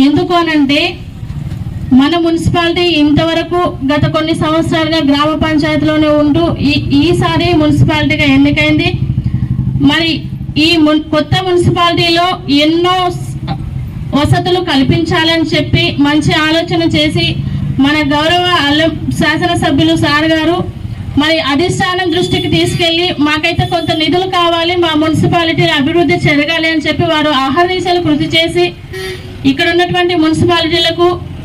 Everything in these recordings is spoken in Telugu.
ఎందుకు అనంటే మన మున్సిపాలిటీ ఇంతవరకు గత కొన్ని సంవత్సరాలుగా గ్రామ పంచాయతీలోనే ఉంటూ ఈ ఈసారి మున్సిపాలిటీగా ఎన్నికైంది మరి ఈ మున్- కొత్త మున్సిపాలిటీలో ఎన్నో స్- వసతులు కల్పించాలని చెప్పి మంచి ఆలోచన చేసి మన గౌరవ అల్లం శాసనసభ్యులు సార్ గారు మరి అధిష్టానం దృష్టికి తీసుకెళ్లి మాకైతే కొంత నిధులు కావాలి మా మున్సిపాలిటీ అభివృద్ధి జరగాలి అని చెప్పి వారు ఆహర్నిశలు కృషి చేసి ఇక్కడ ఉన్నటువంటి మున్సిపాలిటీలకు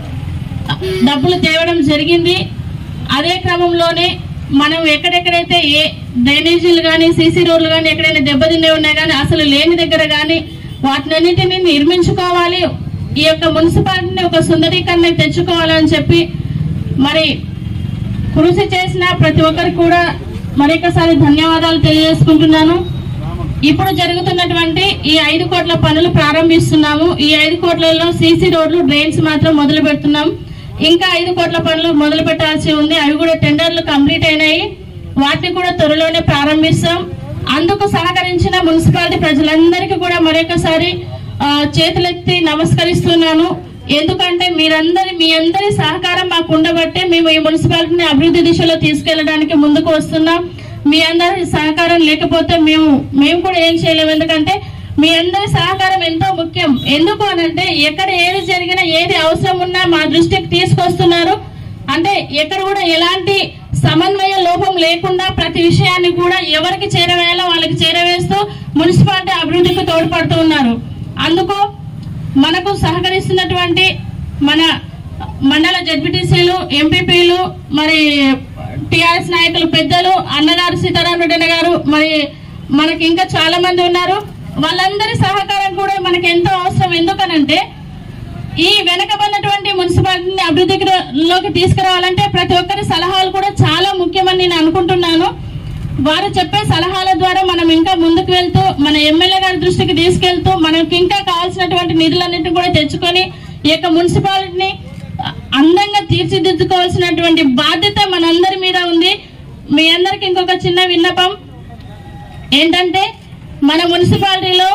డబ్బులు తేవడం జరిగింది అదే క్రమంలోనే మనం ఎక్కడెక్కడైతే ఏ డ్రైనేజీలు కానీ సీసీ రోడ్లు కానీ ఎక్కడైనా దెబ్బతినే ఉన్నాయి కానీ అసలు లేని దగ్గర కానీ వాటినన్నింటినీ నిర్మించుకోవాలి ఈ యొక్క మున్సిపాలిటీని ఒక సుందరీకరణ తెచ్చుకోవాలని చెప్పి మరి కృషి చేసిన ప్రతి ఒక్కరికి కూడా మరొకసారి ధన్యవాదాలు తెలియజేసుకుంటున్నాను ఇప్పుడు జరుగుతున్నటువంటి ఈ ఐదు కోట్ల పనులు ప్రారంభిస్తున్నాము ఈ ఐదు కోట్లలో సీసీ రోడ్లు డ్రైన్స్ మాత్రం మొదలు పెడుతున్నాం ఇంకా ఐదు కోట్ల పనులు మొదలు పెట్టాల్సి ఉంది అవి కూడా టెండర్లు కంప్లీట్ అయినాయి వాటిని కూడా త్వరలోనే ప్రారంభిస్తాం అందుకు సహకరించిన మున్సిపాలిటీ ప్రజలందరికీ కూడా మరొకసారి ఆ, చేతులెత్తి నమస్కరిస్తున్నాను ఎందుకంటే మీరందరి మీ అందరి సహకారం మాకు ఉండబట్టే మేము ఈ మున్సిపాలిటీని అభివృద్ధి దిశలో తీసుకెళ్ళడానికి ముందుకు వస్తున్నాం మీ అందరి సహకారం లేకపోతే మేము మేము కూడా ఏం చేయలేము ఎందుకంటే మీ అందరి సహకారం ఎంతో ముఖ్యం ఎందుకు అనంటే ఎక్కడ ఏది జరిగినా ఏది అవసరం ఉన్నా మా దృష్టికి తీసుకొస్తున్నారు అంటే ఎక్కడ కూడా ఎలాంటి సమన్వయ లోపం లేకుండా ప్రతి విషయాన్ని కూడా ఎవరికి చేరవేయాలో వాళ్ళకి చేరవేస్తూ మున్సిపాలిటీ అభివృద్ధికి తోడ్పడుతూ ఉన్నారు అందుకు మనకు సహకరిస్తున్నటువంటి మన మండల జడ్పీటీసీలు ఎంపీపీలు మరి టిఆర్ఎస్ నాయకులు పెద్దలు అన్నగారు సీతారామరెడ్డి గారు మరి మనకి ఇంకా చాలా మంది ఉన్నారు వాళ్ళందరి సహకారం కూడా మనకి ఎంతో అవసరం ఎందుకనంటే ఈ వెనకబడినటువంటి మున్సిపాలిటీని అభివృద్ధిలోకి తీసుకురావాలంటే ప్రతి ఒక్కరి సలహాలు కూడా చాలా ముఖ్యమని నేను అనుకుంటున్నాను వారు చెప్పే సలహాల ద్వారా మనం ఇంకా ముందుకు వెళ్తూ మన ఎమ్మెల్యే గారి దృష్టికి తీసుకెళ్తూ మనకి ఇంకా కావాల్సినటువంటి నిధులన్నింటినీ కూడా తెచ్చుకొని ఈ యొక్క మున్సిపాలిటీని అందంగా తీర్చిదిద్దుకోవాల్సినటువంటి బాధ్యత మనందరి మీద ఉంది మీ అందరికి ఇంకొక చిన్న విన్నపం ఏంటంటే మన మున్సిపాలిటీలో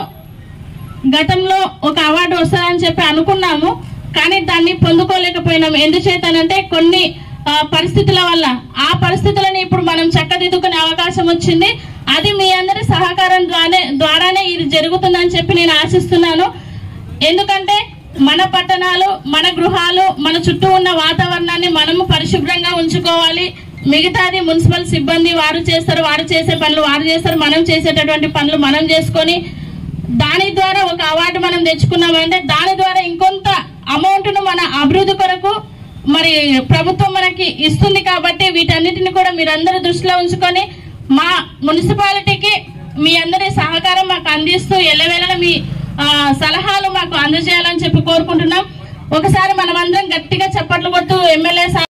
గతంలో ఒక అవార్డు వస్తుందని చెప్పి అనుకున్నాము కానీ దాన్ని పొందుకోలేకపోయినాము ఎందుచేతనంటే కొన్ని ఆ, పరిస్థితుల వల్ల ఆ పరిస్థితులను ఇప్పుడు మనం చక్కదిద్దుకునే అవకాశం వచ్చింది అది మీ అందరి సహకారం ద్వారానే ద్వారానే ఇది జరుగుతుందని చెప్పి నేను ఆశిస్తున్నాను ఎందుకంటే మన పట్టణాలు మన గృహాలు మన చుట్టూ ఉన్న వాతావరణాన్ని మనము పరిశుభ్రంగా ఉంచుకోవాలి మిగతాది మున్సిపల్ సిబ్బంది వారు చేస్తారు వారు చేసే పనులు వారు చేస్తారు మనం చేసేటటువంటి పనులు మనం చేసుకొని దాని ద్వారా ఒక అవార్డు మనం తెచ్చుకున్నామంటే దాని ద్వారా ఇంకొంత అమౌంట్ ను మన అభివృద్ధి కొరకు మరి ప్రభుత్వం మనకి ఇస్తుంది కాబట్టి వీటన్నిటిని కూడా మీరందరూ దృష్టిలో ఉంచుకొని మా మున్సిపాలిటీకి మీ అందరి సహకారం మాకు అందిస్తూ ఎల్లవేళలా మీ ఆ, సలహాలు మాకు అందజేయాలని చెప్పి కోరుకుంటున్నాం ఒకసారి మనమందరం గట్టిగా చప్పట్లు కొడుతూ ఎమ్మెల్యే